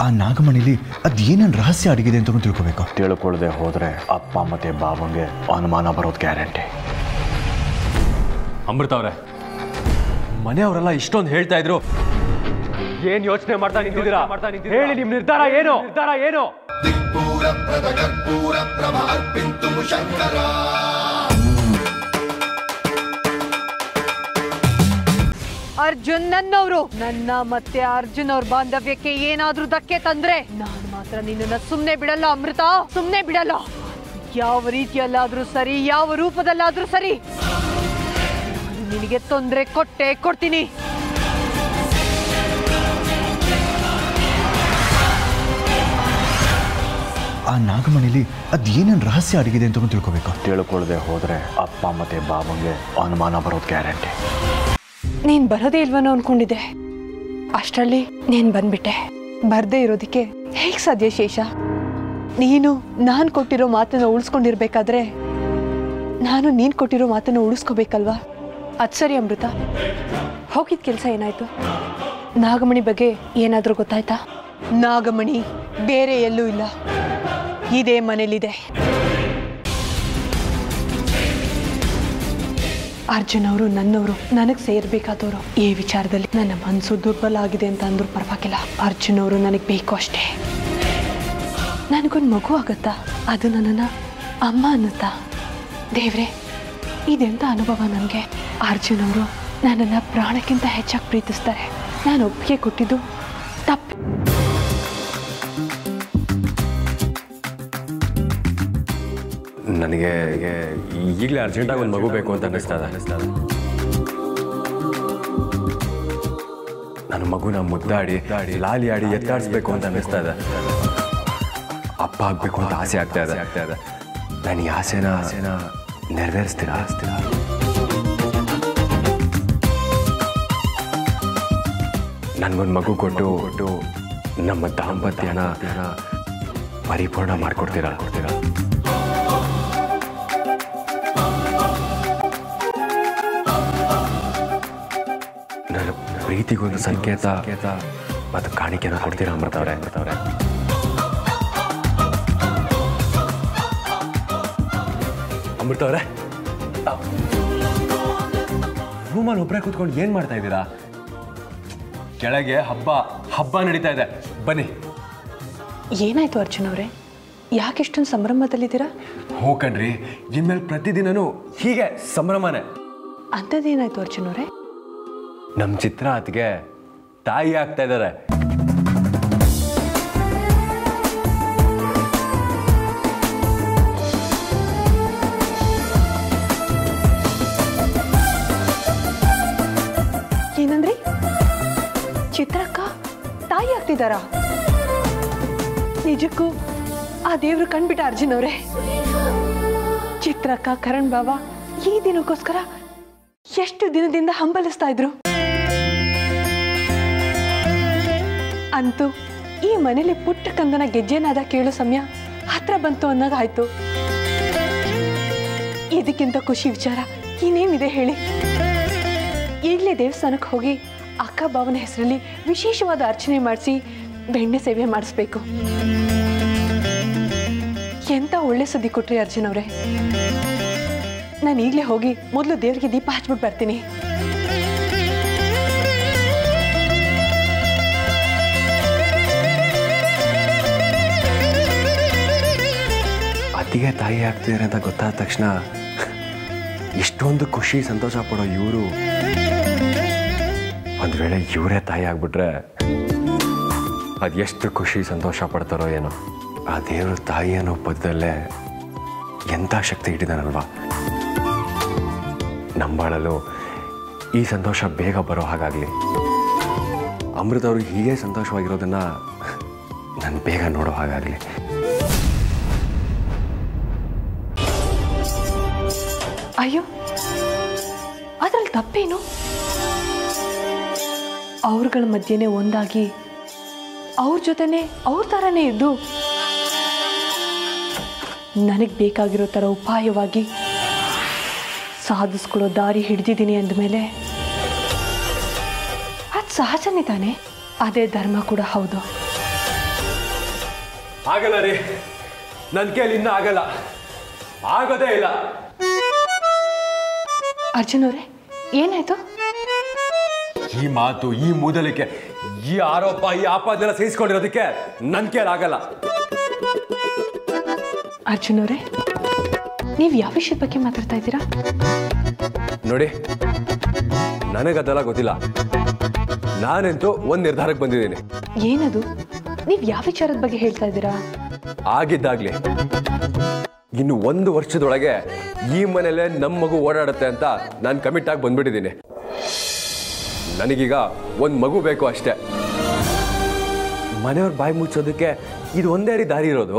ಆ ನಾಗಮಣಿಲಿ ಅದೇನೇನು ರಹಸ್ಯ ಅಡಗಿದೆ ಅಂತ ತಿಳ್ಕೊಬೇಕು ತಿಳ್ಕೊಳ್ಳದೆ ಹೋದ್ರೆ ಅಪ್ಪ ಮತ್ತೆ ಬಾವಂಗೆ ಅನುಮಾನ ಬರೋದು ಗ್ಯಾರಂಟಿ ಅಮೃತ ಅವರೇ ಮನೆಯವರೆಲ್ಲ ಇಷ್ಟೊಂದು ಹೇಳ್ತಾ ಇದ್ರು ಏನ್ ಯೋಚನೆ ಮಾಡ್ತಾ ನಿಂತಿದ್ದೀರಾ ಹೇಳಿ ನಿಮ್ ನಿರ್ಧಾರ ಏನು ನಿರ್ಧಾರ ಏನು ಅರ್ಜುನ್ ನನ್ನವರು ನನ್ನ ಮತ್ತೆ ಅರ್ಜುನ್ ಅವ್ರ ಬಾಂಧವ್ಯಕ್ಕೆ ಏನಾದ್ರೂ ಧಕ್ಕೆ ತಂದ್ರೆ ನಾನು ಮಾತ್ರ ನಿನ್ನನ್ನ ಸುಮ್ನೆ ಬಿಡಲ್ಲ ಅಮೃತ ಸುಮ್ನೆ ಬಿಡಲ್ಲ ಯಾವ ರೀತಿಯಲ್ಲಾದ್ರೂ ಸರಿ ಯಾವ ರೂಪದಲ್ಲಾದ್ರೂ ಸರಿ ನಾನು ನಿನಗೆ ತೊಂದರೆ ಕೊಟ್ಟೆ ಕೊಡ್ತೀನಿ ಆ ನಾಗಮಣಿಲಿ ಅದೇನೇನು ರಹಸ್ಯ ಅಡಗಿದೆ ಅಂತ ತಿಳ್ಕೊಬೇಕು ತಿಳ್ಕೊಳ್ಳದೆ ಹೋದ್ರೆ ಅಪ್ಪ ಮತ್ತೆ ಬಾವಂಗೆ ಅನುಮಾನ ಬರೋದು ಗ್ಯಾರಂಟಿ ನೀನ್ ಬರೋದೇ ಇಲ್ವನೋ ಅನ್ಕೊಂಡಿದ್ದೆ ಅಷ್ಟರಲ್ಲಿ ನೀನ್ ಬಂದ್ಬಿಟ್ಟೆ ಬರ್ದೇ ಇರೋದಕ್ಕೆ ಹೇಗ್ ಸಾಧ್ಯ ಶೇಷ ನೀನು ನಾನ್ ಕೊಟ್ಟಿರೋ ಮಾತನ್ನ ಉಳಿಸ್ಕೊಂಡಿರ್ಬೇಕಾದ್ರೆ ನಾನು ನೀನ್ ಕೊಟ್ಟಿರೋ ಮಾತನ್ನ ಉಳಿಸ್ಕೋಬೇಕಲ್ವಾ ಅದ್ ಸರಿ ಅಮೃತ ಹೋಗಿದ್ ಕೆಲಸ ಏನಾಯ್ತು ನಾಗಮಣಿ ಬಗ್ಗೆ ಏನಾದ್ರೂ ಗೊತ್ತಾಯ್ತಾ ನಾಗಮಣಿ ಬೇರೆ ಎಲ್ಲೂ ಇಲ್ಲ ಇದೇ ಮನೇಲಿದೆ ಅರ್ಜುನ್ ಅವರು ನನ್ನವರು ನನಗೆ ಸೇರ್ಬೇಕಾದವರು ಈ ವಿಚಾರದಲ್ಲಿ ನನ್ನ ಮನಸ್ಸು ದುರ್ಬಲ ಆಗಿದೆ ಅಂತ ಅಂದ್ರೂ ಪರವಾಗಿಲ್ಲ ಅರ್ಜುನ್ ಅವರು ನನಗೆ ಬೇಕು ಅಷ್ಟೇ ನನಗೊಂದು ಮಗು ಆಗತ್ತಾ ಅದು ನನ್ನನ್ನು ಅಮ್ಮ ಅನ್ನುತ್ತಾ ದೇವ್ರೆ ಇದೆಂತ ಅನುಭವ ನನಗೆ ಅರ್ಜುನ್ ಅವರು ನನ್ನನ್ನು ಪ್ರಾಣಕ್ಕಿಂತ ಹೆಚ್ಚಾಗಿ ಪ್ರೀತಿಸ್ತಾರೆ ನಾನು ಒಪ್ಪಿಗೆ ಕೊಟ್ಟಿದ್ದು ತಪ್ಪು ನನಗೆ ಈಗಲೇ ಅರ್ಜೆಂಟಾಗಿ ಒಂದು ಮಗು ಬೇಕು ಅಂತ ಅನ್ನಿಸ್ತಾ ಇದೆ ಅನ್ನಿಸ್ತಾ ಇದೆ ನನ್ನ ಮಗುನ ಮುದ್ದಾಡಿ ಲಾಲಿ ಆಡಿ ಎತ್ತಾಡಿಸ್ಬೇಕು ಅಂತ ಅನ್ನಿಸ್ತಾ ಇದೆ ಅಪ್ಪ ಆಗ್ಬೇಕು ಅಂತ ಆಸೆ ಆಗ್ತಾ ಇದೆ ಆಗ್ತಾ ಇದೆ ನಾನು ಈ ಆಸೆನ ಆಸೆನ ನೆರವೇರಿಸ್ತೀರಾ ನನಗೊಂದು ಮಗು ಕೊಟ್ಟು ಕೊಟ್ಟು ನಮ್ಮ ದಾಂಪತ್ಯನ ಪರಿಪೂರ್ಣ ಮಾಡ್ಕೊಡ್ತೀರಾ ಕೊಡ್ತೀರಾ ನನ್ನ ಪ್ರೀತಿಗೊಂದು ಸಂಕೇತ ಮತ್ತು ಕಾಣಿಕೆನ ಕೊಡ್ತೀರಾ ಅಮೃತ ಅವರೇ ಅಮೃತ ಅವರೇ ಅಮೃತ ಅವರೇ ರೂಮಲ್ಲಿ ಒಬ್ಬರೇ ಕೂತ್ಕೊಂಡು ಏನು ಮಾಡ್ತಾ ಇದ್ದೀರಾ ಕೆಳಗೆ ಹಬ್ಬ ಹಬ್ಬ ನಡೀತಾ ಇದೆ ಬನ್ನಿ ಏನಾಯ್ತು ಅರ್ಜುನ್ ಅವರೇ ಯಾಕೆಷ್ಟೊಂದು ಸಂಭ್ರಮದಲ್ಲಿದ್ದೀರಾ ಹೋಗ್ಕಣ್ರಿ ಇನ್ಮೇಲೆ ಪ್ರತಿದಿನನೂ ಹೀಗೆ ಸಂಭ್ರಮನೇ ಅಂಥದ್ದೇನಾಯ್ತು ಅರ್ಜುನ್ ಅವರೇ ನಮ್ಮ ಚಿತ್ರ ಅತ್ಗೆ ತಾಯಿ ಆಗ್ತಾ ಇದ್ದಾರೆ ಏನಂದ್ರಿ ಚಿತ್ರಕ್ಕ ತಾಯಿ ಆಗ್ತಿದ್ದಾರಾ ನಿಜಕ್ಕೂ ಆ ದೇವ್ರು ಕಣ್ಬಿಟ್ಟ ಅರ್ಜುನ್ ಅವರೇ ಚಿತ್ರಕ್ಕ ಕರಣ್ ಬಾಬಾ ಈ ದಿನಕ್ಕೋಸ್ಕರ ಎಷ್ಟು ದಿನದಿಂದ ಹಂಬಲಿಸ್ತಾ ಇದ್ರು ಅಂತೂ ಈ ಮನೇಲಿ ಪುಟ್ಟ ಕಂದನ ಗೆಜ್ಜೆನಾದ ಕೇಳೋ ಸಮಯ ಹತ್ರ ಬಂತು ಅನ್ನೋದಾಯ್ತು ಇದಕ್ಕಿಂತ ಖುಷಿ ವಿಚಾರ ಇನ್ನೇನಿದೆ ಹೇಳಿ ಈಗಲೇ ದೇವಸ್ಥಾನಕ್ಕೆ ಹೋಗಿ ಅಕ್ಕ ಬಾವನ ಹೆಸರಲ್ಲಿ ವಿಶೇಷವಾದ ಅರ್ಚನೆ ಮಾಡಿಸಿ ಬೆಣ್ಣೆ ಸೇವೆ ಮಾಡಿಸ್ಬೇಕು ಎಂತ ಒಳ್ಳೆ ಸುದ್ದಿ ಕೊಟ್ರಿ ಅರ್ಜುನ್ ಅವರೇ ನಾನು ಈಗಲೇ ಹೋಗಿ ಮೊದಲು ದೇವರಿಗೆ ದೀಪ ಹಚ್ಬಿಟ್ಟು ಬರ್ತೀನಿ ಅತ್ತಿಗೆ ತಾಯಿ ಆಗ್ತಿದ್ದಾರೆ ಅಂತ ಗೊತ್ತಾದ ತಕ್ಷಣ ಇಷ್ಟೊಂದು ಖುಷಿ ಸಂತೋಷ ಪಡೋ ಇವರು ಒಂದು ವೇಳೆ ಇವರೇ ತಾಯಿ ಆಗ್ಬಿಟ್ರೆ ಅದು ಎಷ್ಟು ಖುಷಿ ಸಂತೋಷ ಪಡ್ತಾರೋ ಏನೋ ಆ ದೇವರು ತಾಯಿ ಅನ್ನೋ ಪದದಲ್ಲೇ ಎಂಥ ಶಕ್ತಿ ಇಟ್ಟಿದ್ದಾನಲ್ವಾ ನಂಬಾಳಲು ಈ ಸಂತೋಷ ಬೇಗ ಬರೋ ಹಾಗಾಗಲಿ ಅಮೃತ ಅವರು ಹೀಗೆ ಸಂತೋಷವಾಗಿರೋದನ್ನ ನಾನು ಬೇಗ ನೋಡೋ ಹಾಗಾಗಲಿ ಅಯ್ಯೋ ಅದ್ರಲ್ಲಿ ತಪ್ಪೇನು ಅವ್ರಗಳ ಮಧ್ಯೆನೇ ಒಂದಾಗಿ ಅವ್ರ ಜೊತೆನೆ ಅವ್ರ ಥರನೇ ಇದ್ದು ನನಗೆ ಬೇಕಾಗಿರೋ ಥರ ಉಪಾಯವಾಗಿ ಸಾಧಿಸ್ಕೊಳ್ಳೋ ದಾರಿ ಹಿಡ್ದಿದ್ದೀನಿ ಅಂದಮೇಲೆ ಅದು ಸಹಜನೇ ತಾನೆ ಅದೇ ಧರ್ಮ ಕೂಡ ಹೌದು ಆಗಲ್ಲ ರೀ ನನ್ನ ಕೈಯಲ್ಲಿ ಇನ್ನೂ ಆಗಲ್ಲ ಆಗೋದೇ ಇಲ್ಲ ಅರ್ಜುನ್ ಅವರೇ ಏನಾಯ್ತು ಈ ಮಾತು ಈ ಮೂದಲಿಕೆ ಈ ಆರೋಪ ಈ ಆಪಾದನೆಲ್ಲ ಸಹಿಸ್ಕೊಂಡಿರೋದಕ್ಕೆ ನನ್ನ ಕೈಯಲ್ಲಿ ಆಗಲ್ಲ ಅರ್ಜುನ್ ಅವರೇ ನೀವು ಯಾವ ವಿಷಯದ ಬಗ್ಗೆ ಮಾತಾಡ್ತಾ ಇದ್ದೀರಾ ನೋಡಿ ನನಗದೆಲ್ಲ ಗೊತ್ತಿಲ್ಲ ನಾನಂತೂ ಒಂದು ನಿರ್ಧಾರಕ್ಕೆ ಬಂದಿದ್ದೀನಿ ಏನದು ನೀವು ಯಾವ ವಿಚಾರದ ಬಗ್ಗೆ ಹೇಳ್ತಾ ಇದ್ದೀರಾ ಆಗಿದ್ದಾಗ್ಲಿ ಇನ್ನು ಒಂದು ವರ್ಷದೊಳಗೆ ಈ ಮನೇಲೆ ನಮ್ಮ ಮಗು ಓಡಾಡುತ್ತೆ ಅಂತ ನಾನು ಕಮಿಟ್ ಆಗಿ ಬಂದ್ಬಿಟ್ಟಿದ್ದೀನಿ ನನಗೀಗ ಒಂದು ಮಗು ಬೇಕು ಅಷ್ಟೇ ಮನೆಯವ್ರ ಬಾಯಿ ಮುಚ್ಚೋದಕ್ಕೆ ಇದು ಒಂದೇ ರೀ ದಾರಿ ಇರೋದು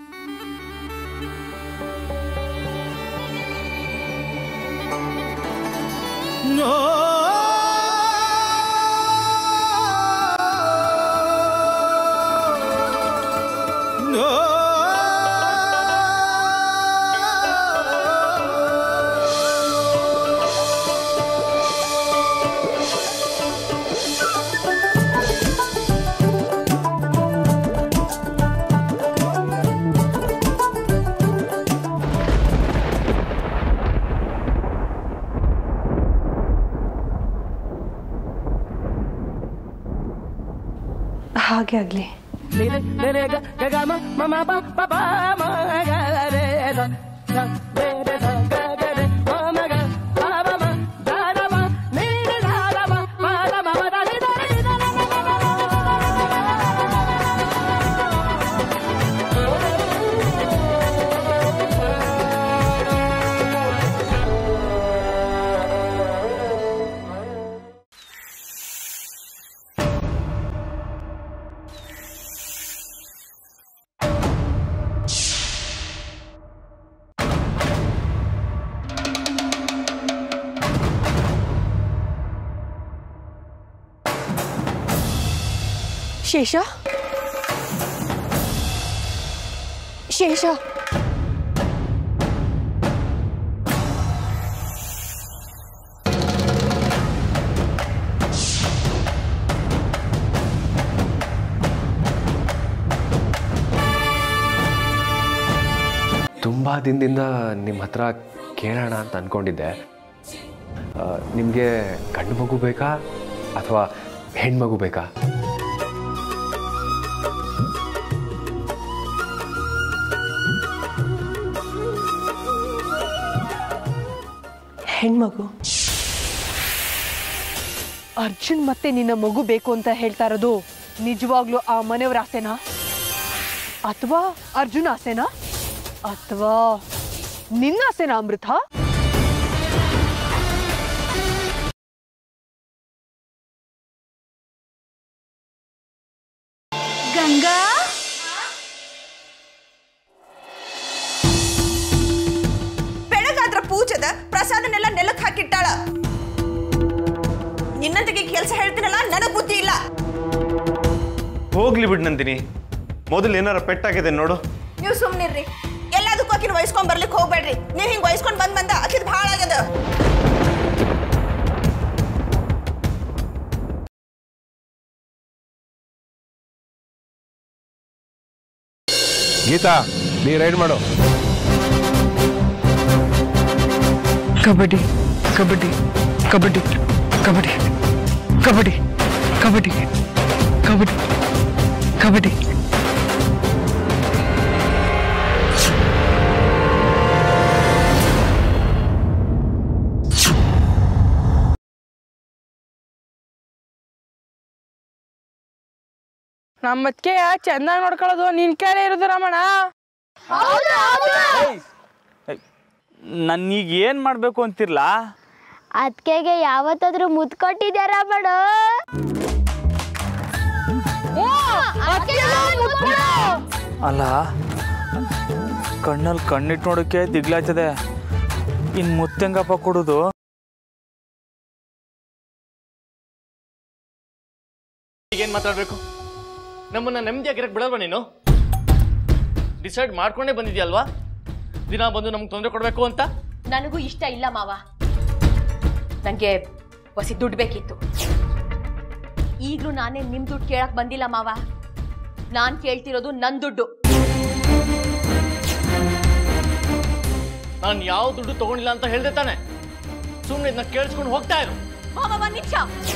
ಹಾಗೆ ಆಗಲಿ ಶೇಷ ಶೇಷ ತುಂಬ ದಿನದಿಂದ ನಿಮ್ಮ ಹತ್ರ ಕೇಳೋಣ ಅಂತ ಅಂದ್ಕೊಂಡಿದ್ದೆ ನಿಮಗೆ ಗಂಡು ಮಗು ಬೇಕಾ ಅಥವಾ ಹೆಣ್ಮಗು ಬೇಕಾ ಹೆಣ್ಮಗು ಅರ್ಜುನ್ ಮತ್ತೆ ನಿನ್ನ ಮಗು ಬೇಕು ಅಂತ ಹೇಳ್ತಾ ಇರೋದು ನಿಜವಾಗ್ಲೂ ಆ ಮನೆಯವ್ರ ಆಸೆನಾ ಅಥವಾ ಅರ್ಜುನ್ ಆಸೆನಾ ಅಥವಾ ನಿನ್ನ ಆಸೆನಾ ಅಮೃತ ಗಂಗಾ ಬೆಳಗಾದ್ರ ಪೂಜದ ಪ್ರಸಾದನೆಲ್ಲ ನೆಲಕ್ಕೆ ಹಾಕಿಟ್ಟಾಳ ನಿನ್ನಂತಗೆ ಕೆಲಸ ಹೇಳ್ತೀನಲ್ಲ ನನಗ್ ಬುದ್ಧಿ ಇಲ್ಲ ಹೋಗ್ಲಿ ಬಿಡ್ ನಂದಿನಿ ಮೊದಲು ಏನಾರ ಪೆಟ್ಟಾಗಿದೆ ನೋಡು ನೀವು ಸುಮ್ನಿರ್ರಿ ಎಲ್ಲದಕ್ಕೂ ಆಕಿನ ವಹಿಸ್ಕೊಂಡ್ ಬರ್ಲಿಕ್ಕೆ ಹೋಗ್ಬೇಡ್ರಿ ನೀವ್ ಹಿಂಗ್ ವಹಿಸ್ಕೊಂಡ್ ಬಂದ್ ಬಂದ ಆಕಿದ್ ಭಾಳ ಆಗ್ಯದ ಗೀತಾ ನೀ ರೈಡ್ ಮಾಡು ಕಬಡ್ಡಿ ಕಬಡ್ಡಿ ಕಬಡ್ಡಿ ಕಬಡ್ಡಿ ಕಬಡ್ಡಿ ಕಬಡ್ಡಿ ಕಬಡ್ಡಿ ಕಬಡ್ಡಿ ನಮ್ಮಕ್ಕೆ ಚೆನ್ನಾಗಿ ನೋಡ್ಕೊಳ್ಳೋದು ನಿನ್ ಕೇಳೇ ಇರೋದು ರಮಣ ನನ್ನೀಗ ಏನು ಮಾಡಬೇಕು ಅಂತಿರ್ಲಾ ಅದ್ಕೆಗೆ ಯಾವತ್ತಾದ್ರೂ ಮುದ್ ಕೊಟ್ಟಿದ್ಯಾರ ಮಾಡು ಅಲ್ಲ ಕಣ್ಣಲ್ಲಿ ಕಣ್ಣಿಟ್ಟು ನೋಡೋಕ್ಕೆ ದಿಗ್ಲಾಯ್ತದೆ ಇನ್ನು ಮುತ್ತೆಂಗಪ್ಪ ಕೊಡೋದು ಈಗೇನು ಮಾತಾಡಬೇಕು ನಮ್ಮನ್ನ ನೆಮ್ಮದಿಯಾಗಿರಕ್ಕೆ ಬಿಡಲ್ವಾ ನೀನು ಡಿಸೈಡ್ ಮಾಡ್ಕೊಂಡೇ ಬಂದಿದ್ಯಲ್ವಾ ದಿನ ಬಂದು ನಮ್ಗೆ ತೊಂದರೆ ಕೊಡಬೇಕು ಅಂತ ನನಗೂ ಇಷ್ಟ ಇಲ್ಲ ಮಾವ ನನಗೆ ಹೊಸಿ ದುಡ್ಡು ಬೇಕಿತ್ತು ಈಗಲೂ ನಾನೇ ನಿಮ್ಮ ದುಡ್ಡು ಕೇಳಕ್ ಬಂದಿಲ್ಲ ಮಾವ ನಾನು ಕೇಳ್ತಿರೋದು ನನ್ನ ದುಡ್ಡು ನಾನು ಯಾವ ದುಡ್ಡು ತಗೊಂಡಿಲ್ಲ ಅಂತ ಹೇಳ್ದೆ ತಾನೆ ಸುಮ್ಮನೆ ಇದನ್ನ ಕೇಳಿಸ್ಕೊಂಡು ಹೋಗ್ತಾ ಇರು ಮಾವ ಒಂದ್ ನಿಮಿಷ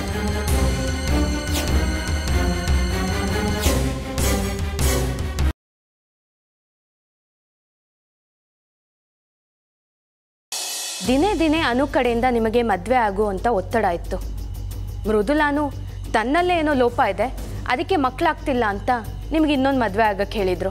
ದಿನೇ ದಿನೇ ಅನು ಕಡೆಯಿಂದ ನಿಮಗೆ ಮದುವೆ ಆಗು ಅಂತ ಒತ್ತಡ ಇತ್ತು ಮೃದುಲಾನು ತನ್ನಲ್ಲೇ ಏನೋ ಲೋಪ ಇದೆ ಅದಕ್ಕೆ ಮಕ್ಕಳಾಗ್ತಿಲ್ಲ ಅಂತ ನಿಮ್ಗೆ ಇನ್ನೊಂದು ಮದುವೆ ಆಗಕ್ಕೆ ಹೇಳಿದ್ರು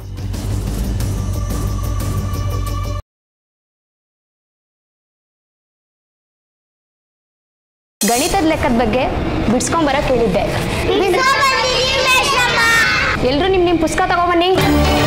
ಗಣಿತದ ಲೆಕ್ಕದ ಬಗ್ಗೆ ಬಿಡ್ಸ್ಕೊಂಬರಕ್ ಹೇಳಿದ್ದೆ ಎಲ್ರು ನಿಮ್ ನಿಮ್ ಪುಸ್ತಕ ತಗೊಂಬನ್ನಿ